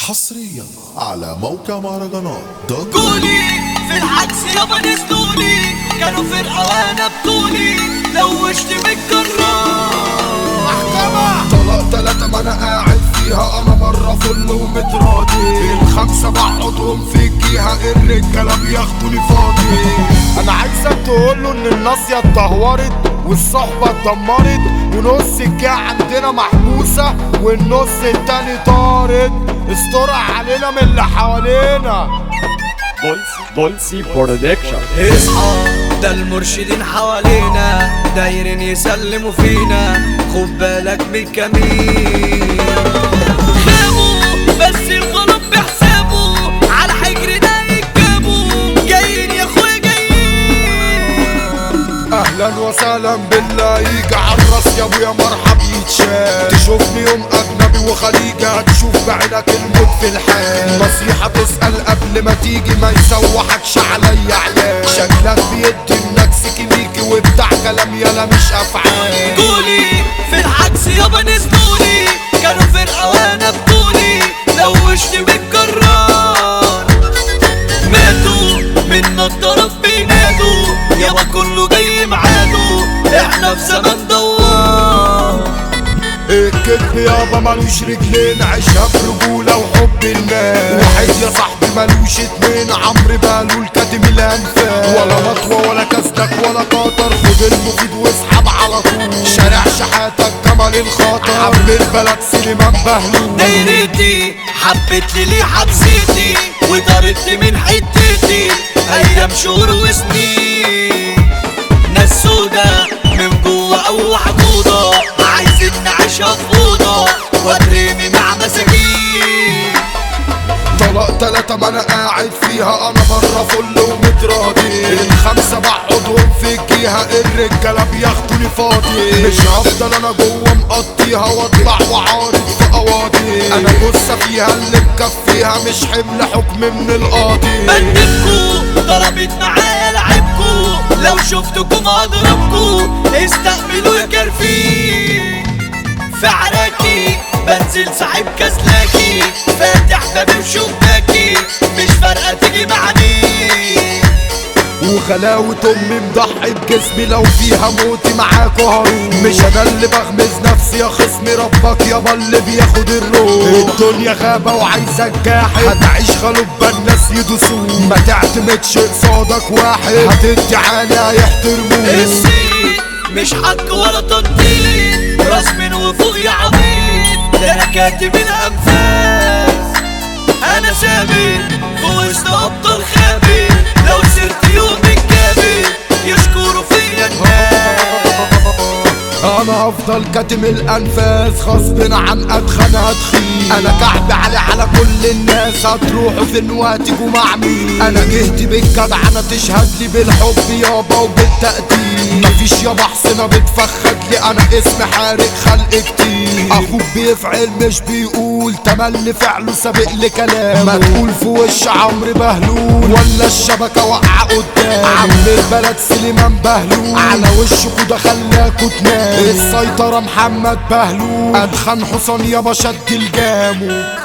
حصريا على موقع مهرجانات دوت قولي في العكس يابا نزلولي كانوا فرقة وانا بطولي لوشت بالكرار طلاق تلاتة ما انا قاعد فيها انا بره فل ومتراضي الخمسة بقعدهم في الجهة الرجالة بياخدوني فاضي انا عايزك تقوله ان الناصية اتدهورت والصحبة اتدمرت ونص الجهة عندنا محبوسة والنص التاني طارد استرع علينا من اللي حوالينا بولسي بولسي برودكشن اصحى ده المرشدين حوالينا دايرين يسلموا فينا خد بالك من الكمين خابوا بس الغلط بحسابه على حجرنا يتجابوا جايين يا اخويا جايين اهلا وسهلا بالله يجي عالراس يا ابويا مرحب يتشال تشوفني يوم اجنبي وخليجي هتشوف بعينك الموت في الحال نصيحة تسأل قبل ما تيجي ما يسوحكش عليا عيال شكلك بيدي النكس كيميكي وبتاع كلام يلا مش افعال قولي في العكس يابا نزلولي كانوا فرقة وانا بطولي لوشت بالكرار ماتوا من الطرف بينادوا يابا كله جاي معاده احنا في زمن دوار الكذب يابا ملوش رجلين عيشها برجولة وحب الناس واحد يا صاحبي ملوش اتنين عمرو بالو الكاتم الانفاس ولا مطوة ولا كسدك ولا قطر خد المفيد واسحب على طول شارع شحاتك جمل الخطر عم البلد سليمان بهلول دايرتي حبت لي ليه حبستي وطردت من حتتي ايام شهور وسنين ناس سودا من جوه او حقوده عايزين نعيشها في اوضه واترمي مع مساكين طلاق تلاتة ما انا قاعد فيها انا بره فل ومتراضي الخمسة بقعدهم في الجهة الرجالة بياخدوني فاضي مش هفضل انا جوه مقضيها واطلع وعارض في قواضي انا جثة فيها اللي مكفيها مش حمل حكم من القاضي بندبكو ضربت معايا لعبكو لو شفتكم هضربكو استقبلوا يا كرفين في عراكي بنزل صاحب كسلاكي فاتح بابي وشباكي مش فارقة تيجي مع مين وخلاوة امي مضحي بجسمي لو فيها موتي معاكوا هروح مش انا اللي بغمز نفسي يا خصمي ربك يابا اللي بياخد الروح الدنيا غابة وعايزك جاحد هتعيش غلوب الناس يدوسوك ما تعتمدش قصادك واحد هتدي عالي هيحترموك السيد مش حق ولا تنطيط راس من وفوق يا عبيد ده انا كاتب الانفاس انا ثابت في وسط ابطال خابت لو سرت يوم الكابت يشكروا فيا الناس انا هفضل كاتم الانفاس غصب عن اتخن هتخين انا كعب علي على كل الناس هتروحوا فين وهتيجوا مع مين انا جهتي بالجدعنة تشهد لي بالحب يابا وبالتقدير مفيش يابا حسنة بتفخد لي انا اسم حارق خلق كتير اخوك بيفعل مش بيقول تملي فعله سابق لكلام ما تقول في وش عمرو بهلول ولا الشبكة واقعة قدام عم البلد سليمان بهلول على وشكوا ده خلاكوا تنام السيطرة محمد بهلول ادخن حصان يابا شد الجامو